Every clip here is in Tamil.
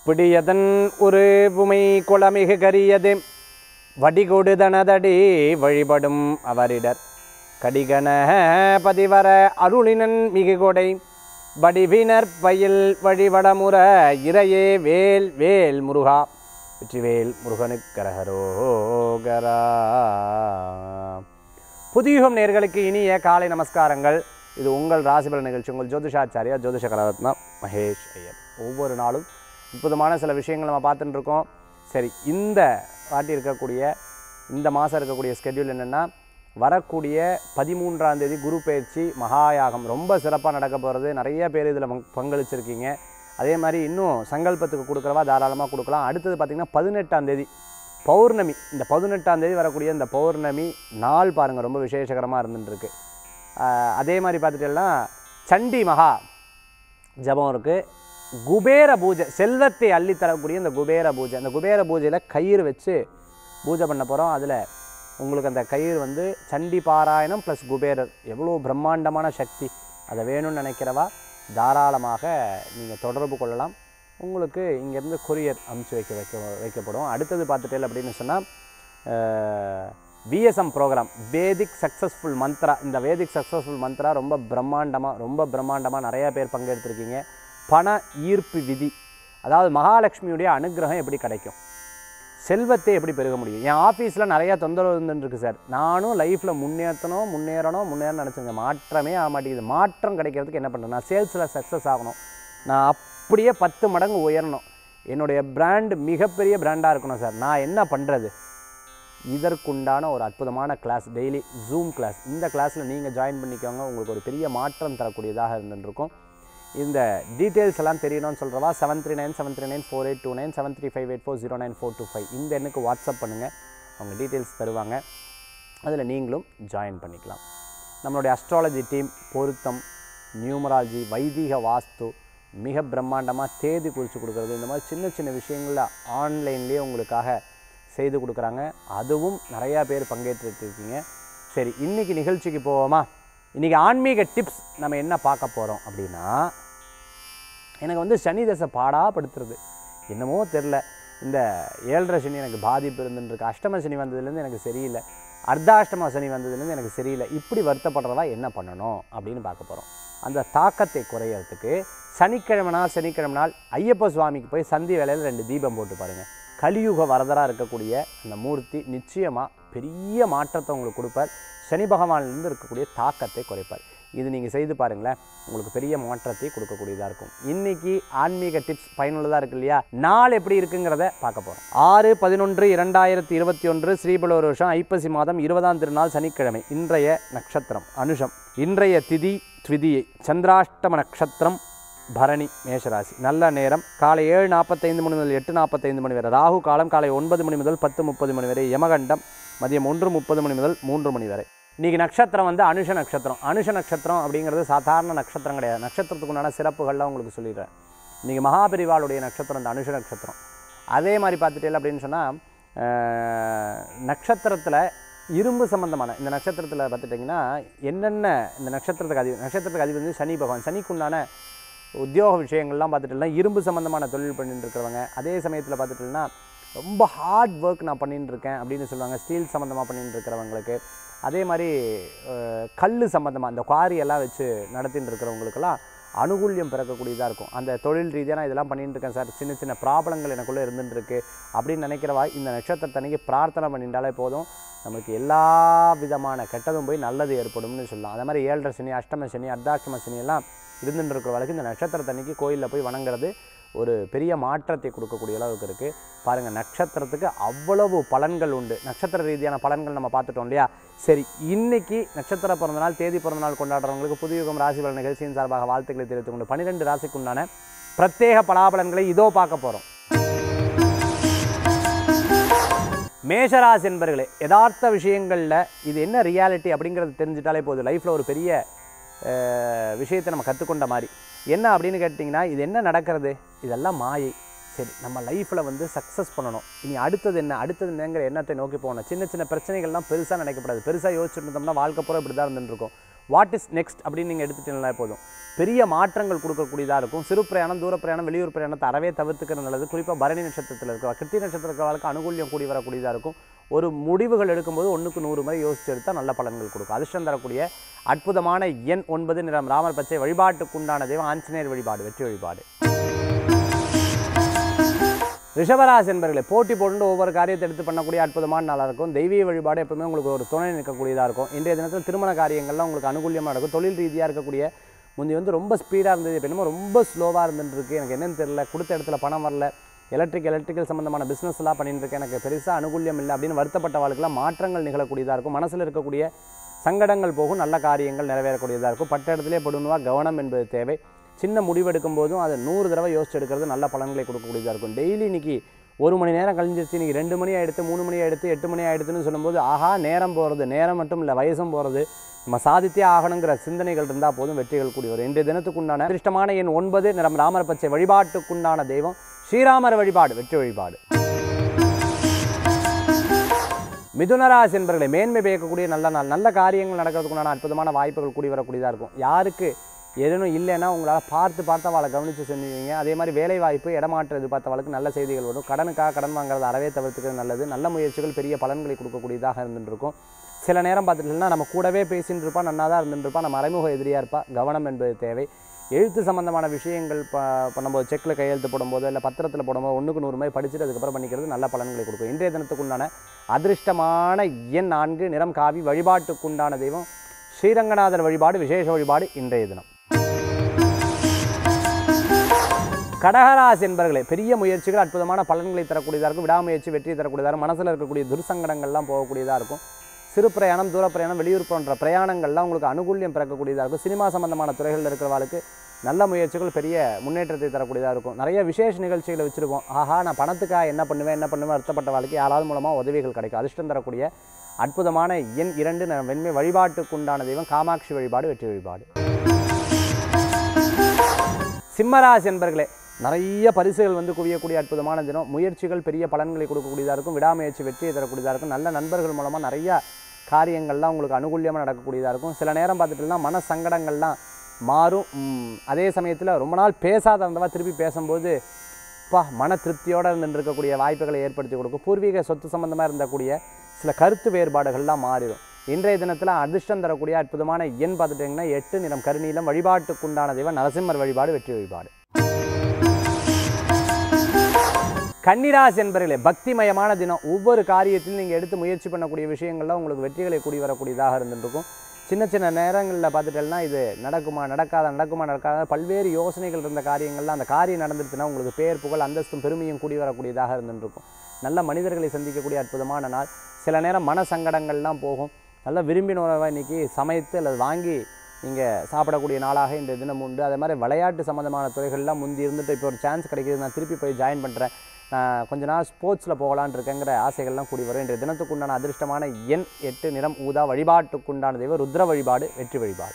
பிடியதன் ஒரு உமை குளமிகு கரியது வடிகொடுதனதடி வழிபடும் அவரிடர் கடிகன பதிவர அருளினன் மிகு கொடை வடிவினர் பயில் வழிபடமுற இறையே வேல் வேல் முருகா வெற்றிவேல் முருகனுக்கரகரோகரா புதியுகம் நேர்களுக்கு இனிய காலை நமஸ்காரங்கள் இது உங்கள் ராசிபல நிகழ்ச்சி உங்கள் ஜோதிஷாச்சாரியா ஜோதிஷ கலாரத்னா மகேஷ் ஐயர் ஒவ்வொரு நாளும் அற்புதமான சில விஷயங்கள் நம்ம பார்த்துட்டு இருக்கோம் சரி இந்த வாட்டி இருக்கக்கூடிய இந்த மாதம் இருக்கக்கூடிய ஸ்கெட்யூல் என்னென்னா வரக்கூடிய பதிமூன்றாம் தேதி குரு பயிற்சி மகாயாகம் ரொம்ப சிறப்பாக நடக்க போகிறது நிறைய பேர் இதில் பங்களிச்சிருக்கீங்க அதே மாதிரி இன்னும் சங்கல்பத்துக்கு கொடுக்குறவா தாராளமாக கொடுக்கலாம் அடுத்தது பார்த்திங்கன்னா பதினெட்டாம் தேதி பௌர்ணமி இந்த பதினெட்டாம் தேதி வரக்கூடிய இந்த பௌர்ணமி நாள் பாருங்கள் ரொம்ப விசேஷகரமாக இருந்துட்டுருக்கு அதே மாதிரி பார்த்துட்டேன்னா சண்டி மகா ஜபம் இருக்குது குபேர பூஜை செல்வத்தை அள்ளித் தரக்கூடிய இந்த குபேர பூஜை அந்த குபேர பூஜையில் கயிறு வச்சு பூஜை பண்ண போகிறோம் அதில் உங்களுக்கு அந்த கயிறு வந்து சண்டி பாராயணம் ப்ளஸ் குபேரர் எவ்வளோ பிரம்மாண்டமான சக்தி அதை வேணும்னு நினைக்கிறவா தாராளமாக நீங்கள் தொடர்பு கொள்ளலாம் உங்களுக்கு இங்கேருந்து கொரியர் அமுச்சு வைக்க வைக்க வைக்கப்படும் அடுத்தது பார்த்துட்டேன் அப்படின்னு சொன்னால் VSM programme Vedic successful mantra இந்த வேதிக் சக்ஸஸ்ஃபுல் மந்த்ரா ரொம்ப பிரம்மாண்டமாக ரொம்ப பிரம்மாண்டமாக நிறைய பேர் பங்கெடுத்திருக்கீங்க பண ஈர்ப்பு விதி அதாவது மகாலட்சுமியுடைய அனுகிரகம் எப்படி கிடைக்கும் செல்வத்தை எப்படி பெருக முடியும் என் ஆஃபீஸில் நிறையா தொந்தரவு இருந்துருக்கு சார் நானும் லைஃப்பில் முன்னேற்றணும் முன்னேறணும் முன்னேறணும் நினச்சிங்க மாற்றமே ஆக மாட்டேங்குது மாற்றம் கிடைக்கிறதுக்கு என்ன பண்ணுறேன் நான் சேல்ஸில் சக்ஸஸ் ஆகணும் நான் அப்படியே பத்து மடங்கு உயரணும் என்னுடைய பிராண்ட் மிகப்பெரிய பிராண்டாக இருக்கணும் சார் நான் என்ன பண்ணுறது இதற்குண்டான ஒரு அற்புதமான கிளாஸ் டெய்லி ஜூம் கிளாஸ் இந்த கிளாஸில் நீங்கள் ஜாயின் பண்ணிக்கோங்க உங்களுக்கு ஒரு பெரிய மாற்றம் தரக்கூடியதாக இருந்துருக்கும் இந்த டீட்டெயில்ஸ் எல்லாம் தெரியணும்னு சொல்கிறவா seven three nine seven three nine four eight two nine seven three five eight four zero nine four two five இந்த எண்ணுக்கு வாட்ஸ்அப் பண்ணுங்கள் அவங்க டீட்டெயில்ஸ் தருவாங்க அதில் நீங்களும் ஜாயின் பண்ணிக்கலாம் நம்மளுடைய அஸ்ட்ராலஜி டீம் பொருத்தம் நியூமராலஜி வைதிக வாஸ்து மிக பிரம்மாண்டமாக தேதி குறித்து கொடுக்குறது இந்த மாதிரி சின்ன சின்ன விஷயங்களில் ஆன்லைன்லேயே உங்களுக்காக செய்து கொடுக்குறாங்க அதுவும் நிறையா பேர் பங்கேற்றுட்டு இருக்கீங்க சரி இன்றைக்கி நிகழ்ச்சிக்கு போவோமா இன்றைக்கி ஆன்மீக டிப்ஸ் நம்ம என்ன பார்க்க போகிறோம் அப்படின்னா எனக்கு வந்து சனி தசை பாடாப்படுத்துறது என்னமோ தெரில இந்த ஏழரை சனி எனக்கு பாதிப்பு இருந்துருக்கு அஷ்டம சனி வந்ததுலேருந்து எனக்கு சரியில்லை அர்த்தாஷ்டம சனி வந்ததுலேருந்து எனக்கு சரியில்லை இப்படி வருத்தப்படுறதா என்ன பண்ணணும் அப்படின்னு பார்க்க போகிறோம் அந்த தாக்கத்தை குறையறதுக்கு சனிக்கிழமை நாள் சனிக்கிழமை நாள் ஐயப்ப சுவாமிக்கு போய் சந்தி வேலையில் ரெண்டு தீபம் போட்டு பாருங்கள் கலியுக வரதராக இருக்கக்கூடிய அந்த மூர்த்தி நிச்சயமாக பெரிய மாற்றத்தை உங்களுக்கு கொடுப்பார் சனி பகவானிலிருந்து இருக்கக்கூடிய தாக்கத்தை குறைப்பார் இது நீங்கள் செய்து பாருங்களேன் உங்களுக்கு பெரிய மாற்றத்தை கொடுக்கக்கூடியதாக இருக்கும் இன்றைக்கி ஆன்மீக டிப்ஸ் பயனுள்ளதாக இருக்கு இல்லையா நாள் எப்படி இருக்குங்கிறத பார்க்க போகிறோம் ஆறு பதினொன்று இரண்டாயிரத்தி இருபத்தி ஒன்று ஸ்ரீபலோர் வருஷம் ஐப்பசி மாதம் இருபதாம் திருநாள் சனிக்கிழமை இன்றைய நட்சத்திரம் அனுஷம் இன்றைய திதி த்விதியை சந்திராஷ்டம நட்சத்திரம் பரணி மேஷராசி நல்ல நேரம் காலை ஏழு நாற்பத்தைந்து மணி முதல் எட்டு நாற்பத்தைந்து மணி வரை ராகு காலம் காலை ஒன்பது மணி முதல் பத்து முப்பது மணி வரை யமகண்டம் மதியம் ஒன்று முப்பது மணி முதல் மூன்று மணி வரை இன்றைக்கி நட்சத்திரம் வந்து அனுஷ நட்சத்திரம் அனுஷ நட்சத்திரம் அப்படிங்கிறது சாதாரண நட்சத்திரம் கிடையாது நட்சத்திரத்துக்கு உண்டான சிறப்புகள்லாம் உங்களுக்கு சொல்லிடுறேன் இன்றைக்கி மகாபெரிவாளுடைய நட்சத்திரம் இந்த அனுஷ நட்சத்திரம் அதே மாதிரி பார்த்துட்டே அப்படின்னு சொன்னால் நட்சத்திரத்தில் இரும்பு சம்பந்தமான இந்த நட்சத்திரத்தில் பார்த்துட்டிங்கன்னா என்னென்ன இந்த நட்சத்திரத்துக்கு அதிபதி நட்சத்திரத்துக்கு அதிபதி வந்து சனி பகவான் சனிக்குண்டான உத்தியோக விஷயங்கள்லாம் பார்த்துட்டுனா இரும்பு சம்மந்தமான தொழில் பண்ணிட்டு இருக்கிறவங்க அதே சமயத்தில் பார்த்துட்டுனா ரொம்ப ஹார்ட் ஒர்க் நான் பண்ணிட்டு இருக்கேன் அப்படின்னு சொல்லுவாங்க ஸ்டீல் சம்மந்தமாக பண்ணிட்டு இருக்கிறவங்களுக்கு அதே மாதிரி கல் சம்மந்தமாக அந்த குவாரி எல்லாம் வச்சு நடத்திட்டு இருக்கிறவங்களுக்கெல்லாம் அனுகூல்யம் பிறக்கக்கூடியதாக இருக்கும் அந்த தொழில் ரீதியாக நான் இதெல்லாம் பண்ணிட்டு இருக்கேன் சார் சின்ன சின்ன ப்ராப்ளங்கள் எனக்குள்ளே இருந்துட்டு இருக்கு அப்படின்னு நினைக்கிறவா இந்த நட்சத்திரத்தன்னைக்கு பிரார்த்தனை பண்ணிட்டாலே போதும் நமக்கு எல்லா விதமான கெட்டதும் போய் நல்லது ஏற்படும்னு சொல்லலாம் அதே மாதிரி ஏழரை சனி அஷ்டம சனி அர்த்தாஷ்டம சனி எல்லாம் இருந்துட்டு இருக்கிறவளுக்கு இந்த நட்சத்திரத்தன்னைக்கு கோயிலில் போய் வணங்குறது ஒரு பெரிய மாற்றத்தை கொடுக்கக்கூடிய அளவுக்கு இருக்குது பாருங்கள் நட்சத்திரத்துக்கு அவ்வளவு பலன்கள் உண்டு நட்சத்திர ரீதியான பலன்கள் நம்ம பார்த்துட்டோம் இல்லையா சரி இன்னைக்கு நட்சத்திர பிறந்தநாள் தேதி பிறந்தநாள் கொண்டாடுறவங்களுக்கு புதுயுகம் ராசி பலன் நிகழ்ச்சியின் சார்பாக வாழ்த்துக்களை தெரிவித்துக் கொண்டு பன்னிரெண்டு ராசிக்கு உண்டான பிரத்யேக பலாபலன்களை இதோ பார்க்க போகிறோம் மேஷராசி என்பர்களே யதார்த்த விஷயங்களில் இது என்ன ரியாலிட்டி அப்படிங்கிறது தெரிஞ்சிட்டாலே போதும் லைஃப்பில் ஒரு பெரிய விஷயத்தை நம்ம கற்றுக்கொண்ட மாதிரி என்ன அப்படின்னு கேட்டிங்கன்னா இது என்ன நடக்கிறது இதெல்லாம் மாயை சரி நம்ம லைஃப்பில் வந்து சக்ஸஸ் பண்ணணும் இனி அடுத்தது என்ன அடுத்தது என்னங்கிற எண்ணத்தை நோக்கி போகணும் சின்ன சின்ன பிரச்சனைகள்லாம் பெருசாக நினைக்கப்படாது பெருசாக யோசிச்சுட்டு இருந்தோம்னா வாழ்க்கை பூரா இப்படி தான் இருந்துட்டு இருக்கும் வாட் இஸ் நெக்ஸ்ட் அப்படின்னு நீங்கள் எடுத்துட்டீங்கன்னா போதும் பெரிய மாற்றங்கள் கொடுக்கக்கூடியதாக இருக்கும் சிறு பிரயாணம் தூர பிரயாணம் வெளியூர் பிரயாணத்தை அறவே தவிர்த்துக்கிறது நல்லது குறிப்பாக பரணி நட்சத்திரத்தில் இருக்கிற கிருத்தி நட்சத்திரத்தில் இருக்கிறவங்களுக்கு அனுகூல்யம் கூடி வரக்கூடியதாக இருக்கும் ஒரு முடிவுகள் எடுக்கும்போது ஒன்றுக்கு நூறு முறை யோசிச்சு எடுத்தால் நல்ல பலன்கள் கொடுக்கும் அதிர்ஷ்டம் தரக்கூடிய அற்புதமான எண் ஒன்பது நிறம் ராமர் பச்சை வழிபாட்டுக்குண்டான தெய்வம் ஆஞ்சநேயர் வழிபாடு வெற்றி வழிபாடு ரிஷபராசி என்பர்களே போட்டி போட்டு ஒவ்வொரு காரியத்தை எடுத்து பண்ணக்கூடிய அற்புதமான நாளாக இருக்கும் தெய்வீக வழிபாடு எப்பவுமே உங்களுக்கு ஒரு துணை நிற்கக்கூடியதாக இருக்கும் இன்றைய தினத்தில் திருமண காரியங்கள்லாம் உங்களுக்கு அனுகூலியமாக நடக்கும் தொழில் ரீதியாக இருக்கக்கூடிய முந்தி வந்து ரொம்ப ஸ்பீடாக இருந்தது இப்போ என்னமோ ரொம்ப ஸ்லோவாக இருந்துட்டு இருக்கு எனக்கு என்னன்னு தெரியல கொடுத்த இடத்துல பணம் வரல எலக்ட்ரிக் எலக்ட்ரிக்கல் சம்மந்தமான பிஸ்னஸ்லாம் பண்ணிட்டு இருக்கேன் எனக்கு பெருசாக அனுகூல்யம் இல்லை அப்படின்னு வருத்தப்பட்ட வாழ்க்கெல்லாம் மாற்றங்கள் நிகழக்கூடியதாக இருக்கும் மனசில் இருக்கக்கூடிய சங்கடங்கள் போகும் நல்ல காரியங்கள் நிறைவேறக்கூடியதாக இருக்கும் பட்ட இடத்துலேயே படுணுவா கவனம் என்பது தேவை சின்ன முடிவெடுக்கும் போதும் அதை நூறு தடவை யோசிச்சு எடுக்கிறது நல்ல பலன்களை கொடுக்கக்கூடியதாக இருக்கும் டெய்லி இன்னைக்கு ஒரு மணி நேரம் கழிஞ்சிருச்சு இன்னைக்கு ரெண்டு மணி ஆயிடுத்து மூணு மணி ஆயிடுத்து எட்டு மணி ஆயிடுத்துன்னு சொல்லும்போது ஆஹா நேரம் போகிறது நேரம் மட்டும் இல்லை வயசும் போகிறது நம்ம சாதித்தே ஆகணுங்கிற சிந்தனைகள் இருந்தால் போதும் வெற்றிகள் கூடி வரும் இன்றைய தினத்துக்குண்டான அதிர்ஷ்டமான எண் ஒன்பது நிறம் ராமர் பச்சை வழிபாட்டுக்குண்டான தெய்வம் ஸ்ரீராமர் வழிபாடு வெற்றி வழிபாடு மிதுனராசி என்பர்களை மேன்மை பயக்கக்கூடிய நல்ல நாள் நல்ல காரியங்கள் நடக்கிறதுக்குண்டான அற்புதமான வாய்ப்புகள் கூடி வரக்கூடியதாக இருக்கும் யாருக்கு எதுவும் இல்லைன்னா உங்களால் பார்த்து பார்த்து அவளை கவனித்து செஞ்சுவீங்க அதே மாதிரி வேலை வாய்ப்பு இடமாற்றம் எதிர்பார்த்தவளுக்கு நல்ல செய்திகள் வரும் கடனுக்காக கடன் வாங்குறது அறவே தவிர்த்துக்கிறது நல்லது நல்ல முயற்சிகள் பெரிய பலன்களை கொடுக்கக்கூடியதாக இருந்துட்டு இருக்கும் சில நேரம் பார்த்துட்டுனா நம்ம கூடவே பேசிட்டு இருப்பா நன்னா தான் இருந்துட்டு இருப்பா நம்ம மறைமுக எதிரியாக இருப்பா கவனம் என்பது தேவை எழுத்து சம்பந்தமான விஷயங்கள் ப பண்ணும்போது செக்கில் கையெழுத்து போடும்போது இல்லை பத்திரத்தில் போடும்போது ஒன்றுக்கு நூறு மாதிரி படிச்சுட்டு அதுக்கப்புறம் பண்ணிக்கிறது நல்ல பலன்களை கொடுக்கும் இன்றைய தினத்துக்குண்டான அதிர்ஷ்டமான எண் நான்கு நிறம் காவி வழிபாட்டுக்குண்டான தெய்வம் ஸ்ரீரங்கநாதர் வழிபாடு விசேஷ வழிபாடு இன்றைய தினம் கடகராசி என்பர்களே பெரிய முயற்சிகள் அற்புதமான பலன்களை தரக்கூடியதாக இருக்கும் விடாமுயற்சி வெற்றி தரக்கூடியதாக இருக்கும் மனசில் இருக்கக்கூடிய துர்சங்கடங்கள்லாம் போகக்கூடியதாக இருக்கும் சிறு பிரயாணம் தூர பிரயாணம் வெளியூர் போன்ற பிரயாணங்கள்லாம் உங்களுக்கு அனுகூல்யம் பிறக்கக்கூடியதாக இருக்கும் சினிமா சம்பந்தமான துறைகளில் இருக்கிறவாளுக்கு நல்ல முயற்சிகள் பெரிய முன்னேற்றத்தை தரக்கூடியதாக இருக்கும் நிறைய விசேஷ நிகழ்ச்சிகளை வச்சுருப்போம் ஆஹா நான் பணத்துக்காக என்ன பண்ணுவேன் என்ன பண்ணுவேன் அர்த்தப்பட்ட வாழ்க்கை யாராவது மூலமாக உதவிகள் கிடைக்கும் அதிர்ஷ்டம் தரக்கூடிய அற்புதமான எண் இரண்டு ந- வெண்மை வழிபாட்டுக்குண்டான தெய்வம் காமாட்சி வழிபாடு வெற்றி வழிபாடு சிம்மராசி என்பர்களே நிறைய பரிசுகள் வந்து குவியக்கூடிய அற்புதமான தினம் முயற்சிகள் பெரிய பலன்களை கொடுக்கக்கூடியதாக இருக்கும் விடாமுயற்சி வெற்றியை தரக்கூடியதாக இருக்கும் நல்ல நண்பர்கள் மூலமாக நிறைய காரியங்கள்லாம் உங்களுக்கு அனுகூல்யமாக நடக்கக்கூடியதாக இருக்கும் சில நேரம் பார்த்துட்டுனா மன சங்கடங்கள்லாம் மாறும் உம், அதே சமயத்தில் ரொம்ப நாள் பேசாத இருந்தவா திருப்பி பேசும்போது பா மன திருப்தியோடு இருந்துட்டு இருக்கக்கூடிய வாய்ப்புகளை ஏற்படுத்தி கொடுக்கும் பூர்வீக சொத்து சம்பந்தமாக இருந்தக்கூடிய சில கருத்து வேறுபாடுகள்லாம் மாறிடும் இன்றைய தினத்தில் அதிர்ஷ்டம் தரக்கூடிய அற்புதமான எண் பார்த்துட்டிங்கன்னா எட்டு நிறம் கருநீலம் வழிபாட்டுக்குண்டான தெய்வம் நரசிம்மர் வழிபாடு வெற்றி வழிபாடு கன்னிராசி என்பர்களே பக்திமயமான தினம் ஒவ்வொரு காரியத்திலும் நீங்கள் எடுத்து முயற்சி பண்ணக்கூடிய விஷயங்கள்லாம் உங்களுக்கு வெற்றிகளை கூடி வரக்கூடியதாக இருந்துருக்கும் சின்ன சின்ன நேரங்களில் பார்த்துட்டேன்னா இது நடக்குமா நடக்காத நடக்குமா நடக்காத பல்வேறு யோசனைகள் இருந்த காரியங்கள்லாம் அந்த காரியம் நடந்துருச்சுன்னா உங்களுக்கு பேர் புகழ் அந்தஸ்தும் பெருமையும் கூடி வரக்கூடியதாக இருந்துருக்கும் நல்ல மனிதர்களை சந்திக்கக்கூடிய அற்புதமான நாள் சில நேரம் மன சங்கடங்கள்லாம் போகும் நல்ல விரும்பின உணவை இன்னைக்கு சமைத்து அல்லது வாங்கி நீங்கள் சாப்பிடக்கூடிய நாளாக இந்த தினம் உண்டு அதே மாதிரி விளையாட்டு சம்மந்தமான துறைகள்லாம் முந்தி இருந்துட்டு இப்போ ஒரு சான்ஸ் கிடைக்கிது நான் திருப்பி போய் ஜாயின் பண்ணுறேன் நான் கொஞ்ச நாள் ஸ்போர்ட்ஸில் போகலான்னு இருக்கேங்கிற ஆசைகள்லாம் கூடி வரும் இன்றைய தினத்துக்குண்டான அதிர்ஷ்டமான எண் எட்டு நிறம் ஊதா வழிபாட்டுக்குண்டான தெய்வம் ருத்ர வழிபாடு வெற்றி வழிபாடு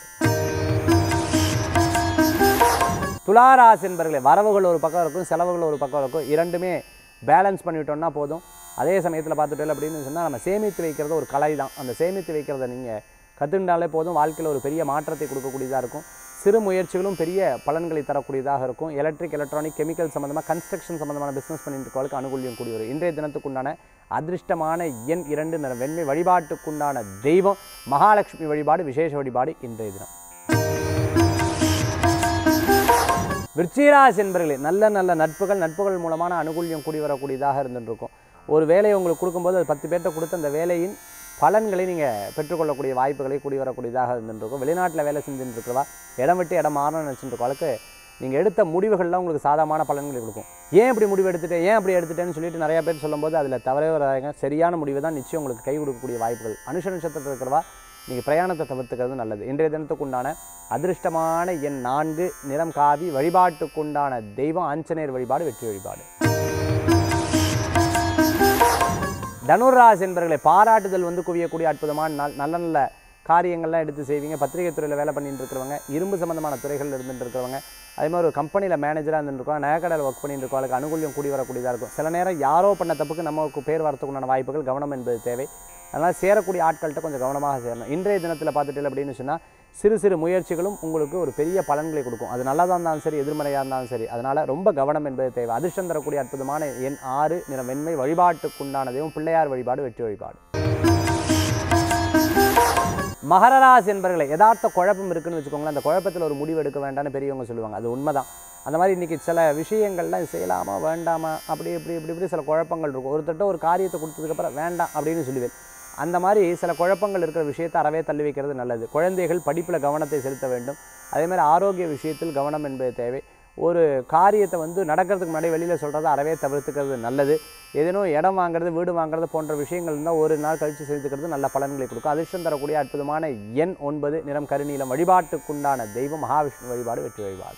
துளாராசி என்பர்களே வரவுகள் ஒரு பக்கம் இருக்கும் செலவுகள் ஒரு பக்கம் இருக்கும் இரண்டுமே பேலன்ஸ் பண்ணிவிட்டோம்னா போதும் அதே சமயத்தில் பார்த்துட்டோம் அப்படின்னு சொன்னால் நம்ம சேமித்து வைக்கிறது ஒரு கலை தான் அந்த சேமித்து வைக்கிறத நீங்கள் கற்றுண்டாலே போதும் வாழ்க்கையில் ஒரு பெரிய மாற்றத்தை கொடுக்கக்கூடியதாக இருக்கும் சிறு முயற்சிகளும் பெரிய பலன்களை தரக்கூடியதாக இருக்கும் எலக்ட்ரிக் எலக்ட்ரானிக் கெமிக்கல் சம்மந்தமாக கன்ஸ்ட்ரக்ஷன் சம்மந்தமான பிஸ்னஸ் பண்ணிட்டு இருக்கவங்களுக்கு அனுகூல்யம் கூடி வரும் இன்றைய தினத்துக்குண்டான அதிர்ஷ்டமான எண் இரண்டு நிற வெண்மை வழிபாட்டுக்குண்டான தெய்வம் மகாலட்சுமி வழிபாடு விசேஷ வழிபாடு இன்றைய தினம் விருச்சிகராசி என்பர்களே நல்ல நல்ல நட்புகள் நட்புகள் மூலமான அனுகூல்யம் கூடி வரக்கூடியதாக இருந்துருக்கும் ஒரு வேலையை உங்களுக்கு கொடுக்கும்போது அது பத்து பேர்கிட்ட கொடுத்து அந்த வேலையின் பலன்களை நீங்கள் பெற்றுக்கொள்ளக்கூடிய வாய்ப்புகளை கூடி வரக்கூடியதாக இருந்துருக்கும் வெளிநாட்டில் வேலை செஞ்சுட்டு இருக்கிறவா இடம் விட்டு இடம் மாறணும்னு நினச்சிட்டு இருக்கவளுக்கு நீங்கள் எடுத்த முடிவுகள்லாம் உங்களுக்கு சாதகமான பலன்களை கொடுக்கும் ஏன் இப்படி முடிவு எடுத்துட்டேன் ஏன் அப்படி எடுத்துட்டேன்னு சொல்லிட்டு நிறைய பேர் சொல்லும்போது அதில் தவறே வராங்க சரியான முடிவு தான் நிச்சயம் உங்களுக்கு கை கொடுக்கக்கூடிய வாய்ப்புகள் அனுஷ நட்சத்திரத்தில் இருக்கிறவா நீங்கள் பிரயாணத்தை தவிர்த்துக்கிறது நல்லது இன்றைய தினத்துக்குண்டான அதிர்ஷ்டமான எண் நான்கு நிறம் காவி வழிபாட்டுக்குண்டான தெய்வம் ஆஞ்சநேயர் வழிபாடு வெற்றி வழிபாடு தனுராசி என்பர்களை பாராட்டுதல் வந்து குவியக்கூடிய அற்புதமான நாள் நல்ல நல்ல காரியங்கள்லாம் எடுத்து செய்வீங்க பத்திரிகை துறையில் வேலை பண்ணிட்டு இருக்கிறவங்க இரும்பு சம்மந்தமான துறைகள் இருந்துட்டு இருக்கிறவங்க அதே மாதிரி ஒரு கம்பெனியில் மேனேஜராக இருந்துருக்கோம் நகைக்கடையில் ஒர்க் பண்ணிட்டு இருக்கவங்களுக்கு அனுகூல்யம் கூடி வரக்கூடியதாக இருக்கும் சில நேரம் யாரோ பண்ண தப்புக்கு நமக்கு பேர் வரத்துக்குண்டான வாய்ப்புகள் கவனம் என்பது தேவை அதனால் சேரக்கூடிய ஆட்கள்கிட்ட கொஞ்சம் கவனமாக சேரணும் இன்றைய தினத்தில் பார்த்துட்டு அப்படின்னு சொன்னால் சிறு சிறு முயற்சிகளும் உங்களுக்கு ஒரு பெரிய பலன்களை கொடுக்கும் அது நல்லதாக இருந்தாலும் சரி எதிர்மறையாக இருந்தாலும் சரி அதனால் ரொம்ப கவனம் என்பது தேவை அதிர்ஷ்டம் தரக்கூடிய அற்புதமான எண் ஆறு நிறம் வெண்மை வழிபாட்டுக்குண்டான தெய்வம் பிள்ளையார் வழிபாடு வெற்றி வழிபாடு மகரராசி என்பர்களை யதார்த்த குழப்பம் இருக்குன்னு வச்சுக்கோங்களேன் அந்த குழப்பத்தில் ஒரு முடிவு எடுக்க வேண்டாம்னு பெரியவங்க சொல்லுவாங்க அது உண்மைதான் அந்த மாதிரி இன்றைக்கி சில விஷயங்கள்லாம் செய்யலாமா வேண்டாமா அப்படி இப்படி இப்படி இப்படி சில குழப்பங்கள் இருக்கும் ஒருத்தட்ட ஒரு காரியத்தை கொடுத்ததுக்கப்புறம் வேண்டாம் அப்படின்னு சொல்லுவேன் அந்த மாதிரி சில குழப்பங்கள் இருக்கிற விஷயத்தை அறவே தள்ளி வைக்கிறது நல்லது குழந்தைகள் படிப்பில் கவனத்தை செலுத்த வேண்டும் அதே மாதிரி ஆரோக்கிய விஷயத்தில் கவனம் என்பது தேவை ஒரு காரியத்தை வந்து நடக்கிறதுக்கு முன்னாடி வெளியில் சொல்கிறத அறவே தவிர்த்துக்கிறது நல்லது ஏதேனும் இடம் வாங்குறது வீடு வாங்குறது போன்ற விஷயங்கள் இருந்தால் ஒரு நாள் கழித்து செலுத்துக்கிறது நல்ல பலன்களை கொடுக்கும் அதிர்ஷ்டம் தரக்கூடிய அற்புதமான எண் ஒன்பது நிறம் கருநீலம் வழிபாட்டுக்குண்டான தெய்வம் மகாவிஷ்ணு வழிபாடு வெற்றி வழிபாடு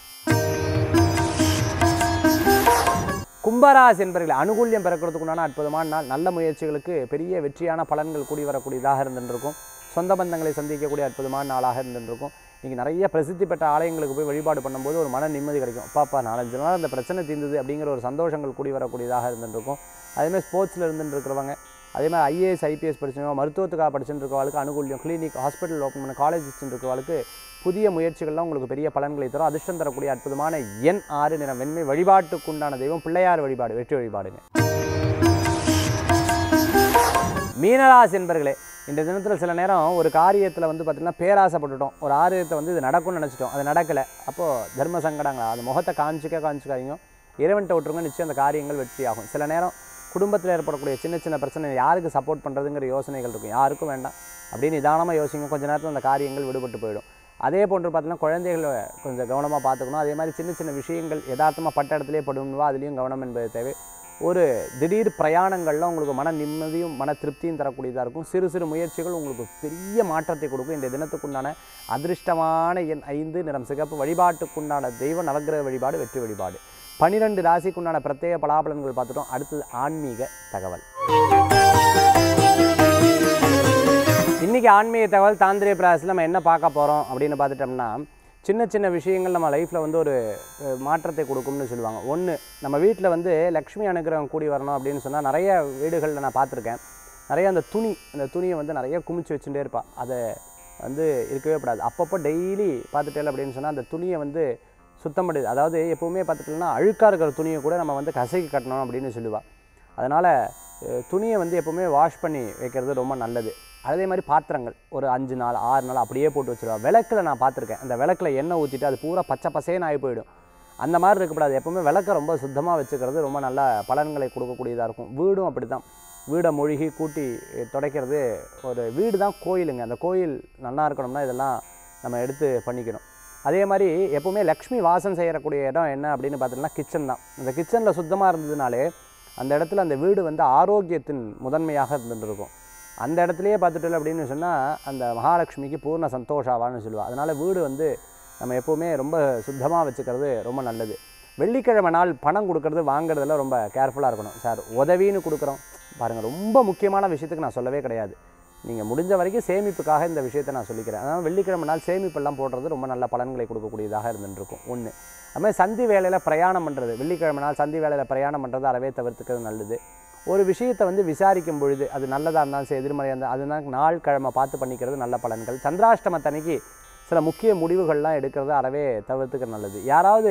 கும்பராசி என்பவர்கள் அனுகூல்யம் பிறக்கிறதுக்குண்டான அற்புதமான நாள் நல்ல முயற்சிகளுக்கு பெரிய வெற்றியான பலன்கள் கூடி வரக்கூடியதாக இருந்துருக்கும் சொந்த பந்தங்களை சந்திக்கக்கூடிய அற்புதமான நாளாக இருந்துருக்கும் நீங்கள் நிறைய பிரசித்தி பெற்ற ஆலயங்களுக்கு போய் வழிபாடு பண்ணும்போது ஒரு மன நிம்மதி கிடைக்கும் அப்பாப்பா நாலஞ்சு நாள் அந்த பிரச்சனை தீர்ந்தது அப்படிங்கிற ஒரு சந்தோஷங்கள் கூடி வரக்கூடியதாக இருந்துருக்கும் அதேமாதிரி ஸ்போர்ட்ஸில் இருந்துட்டு இருக்கிறவங்க அதே மாதிரி ஐஏஎஸ் ஐபிஎஸ் படிச்சவங்க மருத்துவத்துக்காக படிச்சுட்டு இருக்கவங்களுக்கு அனுகூல்யம் கிளினிக் ஹாஸ்பிட்டல் ஓப்பன் பண்ண காலேஜ் வச்சுட்டு இருக்கவங்களுக்கு புதிய முயற்சிகள்லாம் உங்களுக்கு பெரிய பலன்களை தரும் அதிர்ஷ்டம் தரக்கூடிய அற்புதமான எண் ஆறு நிறம் வெண்மை வழிபாட்டுக்குண்டான தெய்வம் பிள்ளையார் வழிபாடு வெற்றி வழிபாடுங்க மீனராசி என்பர்களே இந்த தினத்தில் சில நேரம் ஒரு காரியத்தில் வந்து பார்த்திங்கன்னா பேராசைப்பட்டுட்டோம் ஒரு ஆரியத்தை வந்து இது நடக்கும்னு நினச்சிட்டோம் அது நடக்கலை அப்போது தர்ம சங்கடங்களா அது முகத்தை காமிச்சிக்க காமிச்சிக்காதீங்க இறைவன்ட்ட விட்டுருங்க நிச்சயம் அந்த காரியங்கள் வெற்றியாகும் சில நேரம் குடும்பத்தில் ஏற்படக்கூடிய சின்ன சின்ன பிரச்சனை யாருக்கு சப்போர்ட் பண்ணுறதுங்கிற யோசனைகள் இருக்கும் யாருக்கும் வேண்டாம் அப்படின்னு நிதானமாக யோசிங்க கொஞ்ச நேரத்தில் அந்த காரியங்கள் விடுபட்டு போயிடும் அதே போன்று பார்த்தீங்கன்னா குழந்தைகளை கொஞ்சம் கவனமாக பார்த்துக்கணும் அதே மாதிரி சின்ன சின்ன விஷயங்கள் யதார்த்தமாக பட்ட இடத்துலேயே படுவா அதுலேயும் கவனம் என்பது தேவை ஒரு திடீர் பிரயாணங்களில் உங்களுக்கு மன நிம்மதியும் மன திருப்தியும் தரக்கூடியதாக இருக்கும் சிறு சிறு முயற்சிகள் உங்களுக்கு பெரிய மாற்றத்தை கொடுக்கும் இந்த தினத்துக்குண்டான அதிர்ஷ்டமான எண் ஐந்து நிறம் சிகப்பு வழிபாட்டுக்குண்டான தெய்வ நவக்கிரக வழிபாடு வெற்றி வழிபாடு பனிரெண்டு ராசிக்குண்டான பிரத்யேக பலாபலன்கள் பார்த்துட்டோம் அடுத்தது ஆன்மீக தகவல் இன்றைக்கி ஆன்மீக தகவல் தாந்திரிய பிராசில் நம்ம என்ன பார்க்க போகிறோம் அப்படின்னு பார்த்துட்டோம்னா சின்ன சின்ன விஷயங்கள் நம்ம லைஃப்பில் வந்து ஒரு அஹ், மாற்றத்தை கொடுக்கும்னு சொல்லுவாங்க ஒன்று நம்ம வீட்டில் வந்து லக்ஷ்மி அனுகிரகம் கூடி வரணும் அப்படின்னு சொன்னால் நிறைய வீடுகளில் நான் பார்த்துருக்கேன் நிறைய அந்த துணி அந்த துணியை வந்து நிறைய குமிச்சு வச்சுட்டே இருப்பாள் அதை வந்து இருக்கவே கூடாது அப்பப்போ டெய்லி பார்த்துட்டேன் அப்படின்னு சொன்னால் அந்த துணியை வந்து சுத்தம் பண்ணுது அதாவது எப்போவுமே பார்த்துட்டோம்னா அழுக்காக இருக்கிற துணியை கூட நம்ம வந்து கசைக்கு கட்டணும் அப்படின்னு சொல்லுவாள் அதனால் துணியை வந்து எப்போவுமே வாஷ் பண்ணி வைக்கிறது ரொம்ப நல்லது அதே மாதிரி பாத்திரங்கள் ஒரு அஞ்சு நாள் ஆறு நாள் அப்படியே போட்டு வச்சுருவா விளக்கில் நான் பார்த்துருக்கேன் அந்த விளக்கில் எண்ணெய் ஊற்றிட்டு அது பூரா பச்சை பசேன்னு ஆகி போயிடும் அந்த மாதிரி இருக்கக்கூடாது எப்போவுமே விளக்கை ரொம்ப சுத்தமாக வச்சுக்கிறது ரொம்ப நல்ல பலன்களை கொடுக்கக்கூடியதாக இருக்கும் வீடும் அப்படி தான் வீடை மொழிகி கூட்டி துடைக்கிறது ஒரு வீடு தான் கோயிலுங்க அந்த கோயில் நல்லா இருக்கணும்னா இதெல்லாம் நம்ம எடுத்து பண்ணிக்கணும் அதே மாதிரி எப்போவுமே லக்ஷ்மி வாசம் செய்யக்கூடிய இடம் என்ன அப்படின்னு பார்த்தீங்கன்னா கிச்சன் தான் அந்த கிச்சனில் சுத்தமாக இருந்ததுனாலே அந்த இடத்துல அந்த வீடு வந்து ஆரோக்கியத்தின் முதன்மையாக இருந்துட்டு இருக்கும் அந்த இடத்துலையே பார்த்துட்டு அப்படின்னு சொன்னால் அந்த மகாலட்சுமிக்கு பூர்ண சந்தோஷாவான்னு சொல்லுவாள் அதனால் வீடு வந்து நம்ம எப்போவுமே ரொம்ப சுத்தமாக வச்சுக்கிறது ரொம்ப நல்லது வெள்ளிக்கிழமை நாள் பணம் கொடுக்கறது வாங்குறதுல ரொம்ப கேர்ஃபுல்லாக இருக்கணும் சார் உதவின்னு கொடுக்குறோம் பாருங்கள் ரொம்ப முக்கியமான விஷயத்துக்கு நான் சொல்லவே கிடையாது நீங்கள் முடிஞ்ச வரைக்கும் சேமிப்புக்காக இந்த விஷயத்தை நான் சொல்லிக்கிறேன் அதாவது வெள்ளிக்கிழமை நாள் சேமிப்பெல்லாம் போடுறது ரொம்ப நல்ல பலன்களை கொடுக்கக்கூடியதாக இருந்துருக்கும் ஒன்று அதுமாதிரி சந்தி வேலையில் பிரயாணம் பண்ணுறது வெள்ளிக்கிழமை நாள் சந்தி வேலையில் பிரயாணம் பண்ணுறது அறவே தவிர்த்துக்கிறது நல்லது ஒரு விஷயத்தை வந்து விசாரிக்கும் பொழுது அது நல்லதாக இருந்தாலும் சரி எதிர்மறையாக இருந்தால் அதுதான் நாள் கிழமை பார்த்து பண்ணிக்கிறது நல்ல பலன்கள் சந்திராஷ்டமத்தன்னைக்கு சில முக்கிய முடிவுகள்லாம் எடுக்கிறது அறவே தவிர்த்துக்கிறது நல்லது யாராவது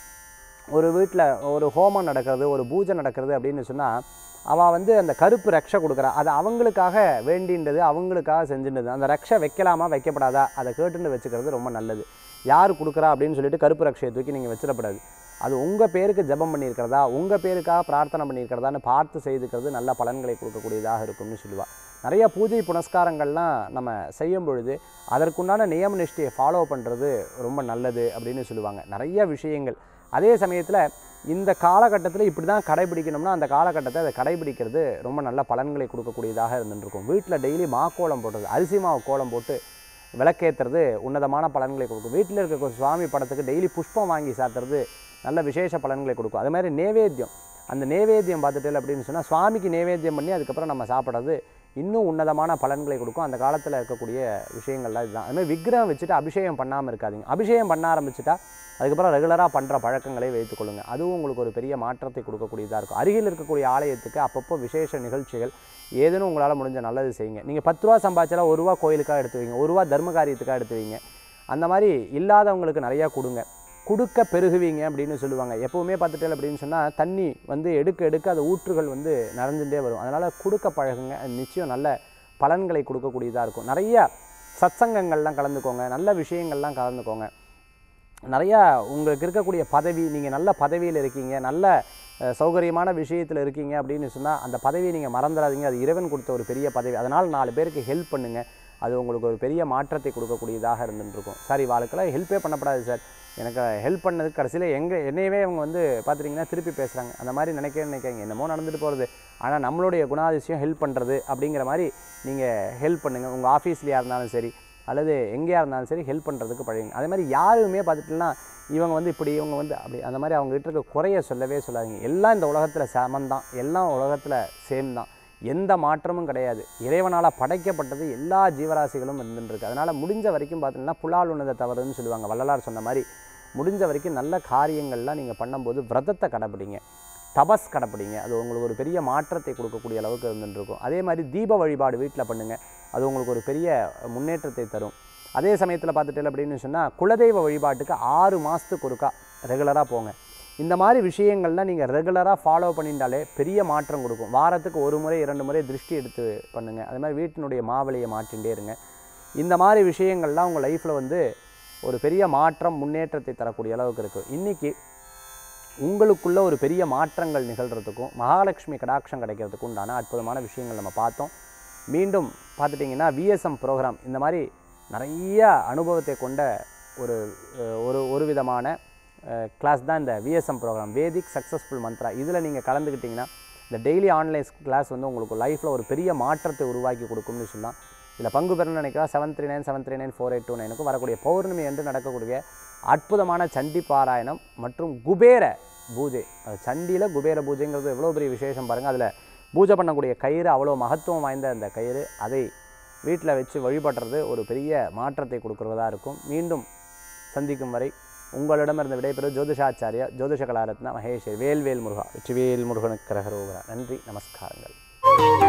ஒரு வீட்டில் ஒரு ஹோமம் நடக்கிறது ஒரு பூஜை நடக்கிறது அப்படின்னு சொன்னால் அவள் வந்து அந்த கருப்பு ரக்ஷை கொடுக்குறா அது அவங்களுக்காக வேண்டின்றது அவங்களுக்காக செஞ்சுன்றது அந்த ரக்ஷை வைக்கலாமா வைக்கப்படாதா அதை கேட்டுன்னு வச்சுக்கிறது ரொம்ப நல்லது யார் கொடுக்குறா அப்படின்னு சொல்லிட்டு கருப்பு ரக்ஷையை தூக்கி நீங்கள் வச்சிடக்கூடாது அது உங்கள் பேருக்கு ஜெபம் பண்ணியிருக்கிறதா உங்கள் பேருக்காக பிரார்த்தனை பண்ணியிருக்கிறதான்னு பார்த்து செய்துக்கிறது நல்ல பலன்களை கொடுக்கக்கூடியதாக இருக்கும்னு சொல்லுவாள் நிறைய பூஜை புனஸ்காரங்கள்லாம் நம்ம செய்யும் பொழுது அதற்குண்டான நியம நிஷ்டையை ஃபாலோ பண்ணுறது ரொம்ப நல்லது அப்படின்னு சொல்லுவாங்க நிறைய விஷயங்கள் அதே சமயத்தில் இந்த காலகட்டத்தில் இப்படி தான் கடைபிடிக்கணும்னா அந்த காலகட்டத்தை அதை கடைபிடிக்கிறது ரொம்ப நல்ல பலன்களை கொடுக்கக்கூடியதாக இருந்துருக்கும் வீட்டில் டெய்லி மாக்கோலம் போடுறது அரிசி மாவு கோலம் போட்டு விளக்கேற்றுறது உன்னதமான பலன்களை கொடுக்கும் வீட்டில் இருக்க சுவாமி படத்துக்கு டெய்லி புஷ்பம் வாங்கி சாத்துறது நல்ல விசேஷ பலன்களை கொடுக்கும் அதே மாதிரி நேவேத்தியம் அந்த நேவேத்தியம் பார்த்துட்டு அப்படின்னு சொன்னால் சுவாமிக்கு நேவேத்தியம் பண்ணி அதுக்கப்புறம் நம்ம சாப்பிட்றது இன்னும் உன்னதமான பலன்களை கொடுக்கும் அந்த காலத்தில் இருக்கக்கூடிய விஷயங்கள்லாம் இதுதான் அதுமாதிரி விக்கிரகம் வச்சுட்டு அபிஷேகம் பண்ணாமல் இருக்காதீங்க அபிஷேகம் பண்ண ஆரம்பிச்சுட்டா அதுக்கப்புறம் ரெகுலராக பண்ணுற பழக்கங்களை வைத்துக்கொள்ளுங்க அதுவும் உங்களுக்கு ஒரு பெரிய மாற்றத்தை கொடுக்கக்கூடியதாக இருக்கும் அருகில் இருக்கக்கூடிய ஆலயத்துக்கு அப்பப்போ விசேஷ நிகழ்ச்சிகள் ஏதேனும் உங்களால் முடிஞ்ச நல்லது செய்யுங்க நீங்கள் பத்து ரூபா சம்பாதிச்சாலும் ஒரு ரூபா கோயிலுக்காக எடுத்து வைங்க ஒரு ரூபா தர்ம காரியத்துக்காக எடுத்து வைங்க அந்த மாதிரி இல்லாதவங்களுக்கு நிறையா கொடுங்க கொடுக்க பெருகுவீங்க அப்படின்னு சொல்லுவாங்க எப்போவுமே பார்த்துட்டே அப்படின்னு சொன்னால் தண்ணி வந்து எடுக்க எடுக்க அது ஊற்றுகள் வந்து நிறைஞ்சுட்டே வரும் அதனால் கொடுக்க பழகுங்க அது நிச்சயம் நல்ல பலன்களை கொடுக்கக்கூடியதாக இருக்கும் நிறைய சத்சங்கங்கள்லாம் கலந்துக்கோங்க நல்ல விஷயங்கள்லாம் கலந்துக்கோங்க நிறையா உங்களுக்கு இருக்கக்கூடிய பதவி நீங்கள் நல்ல பதவியில் இருக்கீங்க நல்ல அஹ், சௌகரியமான விஷயத்தில் இருக்கீங்க அப்படின்னு சொன்னால் அந்த பதவியை நீங்கள் மறந்துடாதீங்க அது இறைவன் கொடுத்த ஒரு பெரிய பதவி அதனால் நாலு பேருக்கு ஹெல்ப் பண்ணுங்கள் அது உங்களுக்கு ஒரு பெரிய மாற்றத்தை கொடுக்கக்கூடியதாக இருந்துட்டு இருக்கும் சார் இவாளுக்கெல்லாம் ஹெல்ப்பே பண்ணப்படாது சார் எனக்கு ஹெல்ப் பண்ணதுக்கு கடைசியில் எங்கே என்னையவே அவங்க வந்து பார்த்துட்டிங்கன்னா திருப்பி பேசுகிறாங்க அந்த மாதிரி நினைக்க நினைக்காங்க என்னமோ நடந்துட்டு போகிறது ஆனால் நம்மளுடைய குணாதிசயம் ஹெல்ப் பண்ணுறது அப்படிங்கிற மாதிரி நீங்கள் ஹெல்ப் பண்ணுங்கள் உங்கள் ஆஃபீஸ்லையாக இருந்தாலும் சரி அல்லது எங்கேயா இருந்தாலும் சரி ஹெல்ப் பண்ணுறதுக்கு பழகுங்க அதே மாதிரி யாருமே பார்த்துட்டுனா இவங்க வந்து இப்படி இவங்க வந்து அப்படி அந்த மாதிரி அவங்ககிட்ட இருக்க குறைய சொல்லவே சொல்லாதீங்க எல்லாம் இந்த உலகத்தில் சமந்தான் எல்லாம் உலகத்தில் சேம் தான் எந்த மாற்றமும் கிடையாது இறைவனால் படைக்கப்பட்டது எல்லா ஜீவராசிகளும் இருந்துருக்கு அதனால் முடிஞ்ச வரைக்கும் பார்த்தீங்கன்னா புலால் உணதை தவறுன்னு சொல்லுவாங்க வள்ளலார் சொன்ன மாதிரி முடிஞ்ச வரைக்கும் நல்ல காரியங்கள்லாம் நீங்கள் பண்ணும்போது விரதத்தை கடைப்பிடிங்க தபஸ் கடைப்பிடிங்க அது உங்களுக்கு ஒரு பெரிய மாற்றத்தை கொடுக்கக்கூடிய அளவுக்கு இருந்துட்டு இருக்கும் அதே மாதிரி தீப வழிபாடு வீட்டில் பண்ணுங்கள் அது உங்களுக்கு ஒரு பெரிய முன்னேற்றத்தை தரும் அதே சமயத்தில் பார்த்துட்டு அப்படின்னு சொன்னால் குலதெய்வ வழிபாட்டுக்கு ஆறு மாதத்துக்கு ஒருக்கா ரெகுலராக போங்க இந்த மாதிரி விஷயங்கள்லாம் நீங்கள் ரெகுலராக ஃபாலோ பண்ணிட்டாலே பெரிய மாற்றம் கொடுக்கும் வாரத்துக்கு ஒரு முறை இரண்டு முறை திருஷ்டி எடுத்து பண்ணுங்கள் அது மாதிரி வீட்டினுடைய மாவலியை மாற்றிகிட்டே இருங்க இந்த மாதிரி விஷயங்கள்லாம் உங்கள் லைஃப்பில் வந்து ஒரு பெரிய மாற்றம் முன்னேற்றத்தை தரக்கூடிய அளவுக்கு இருக்குது இன்றைக்கி உங்களுக்குள்ள ஒரு பெரிய மாற்றங்கள் நிகழ்கிறதுக்கும் மகாலட்சுமி கடாட்சம் கிடைக்கிறதுக்கும் உண்டான அற்புதமான விஷயங்கள் நம்ம பார்த்தோம் மீண்டும் பார்த்துட்டிங்கன்னா விஎஸ்எம் ப்ரோக்ராம் இந்த மாதிரி நிறைய அனுபவத்தை கொண்ட ஒரு அஹ், ஒரு ஒரு விதமான கிளாஸ் தான் இந்த VSM programme Vedic successful mantra இதில் நீங்கள் கலந்துக்கிட்டிங்கன்னா இந்த டெய்லி ஆன்லைன் கிளாஸ் வந்து உங்களுக்கு லைஃப்பில் ஒரு பெரிய மாற்றத்தை உருவாக்கி கொடுக்கும்னு சொல்லலாம் இதில் பங்கு பெறணும்னு நினைக்கிறா seven three nine seven three nine four eight two நைனுக்கும் வரக்கூடிய பௌர்ணமி என்று நடக்கக்கூடிய அற்புதமான சண்டி பாராயணம் மற்றும் குபேர பூஜை அது சண்டியில் குபேர பூஜைங்கிறது எவ்வளோ பெரிய விசேஷம் பாருங்கள் அதில் பூஜை பண்ணக்கூடிய கயிறு அவ்வளோ மகத்துவம் வாய்ந்த அந்த கயிறு அதை வீட்டில் வச்சு வழிபடுறது ஒரு பெரிய மாற்றத்தை கொடுக்குறதா இருக்கும் மீண்டும் சந்திக்கும் வரை உங்களிடமிருந்து விடைபெறும் ஜோதிஷாச்சாரியா ஜோதிஷ கலாரத்னா மகேஷ் வேல்வேல் முருகா வெற்றிவேல் முருகனுக்கு கரகரோகரா நன்றி நமஸ்காரங்கள்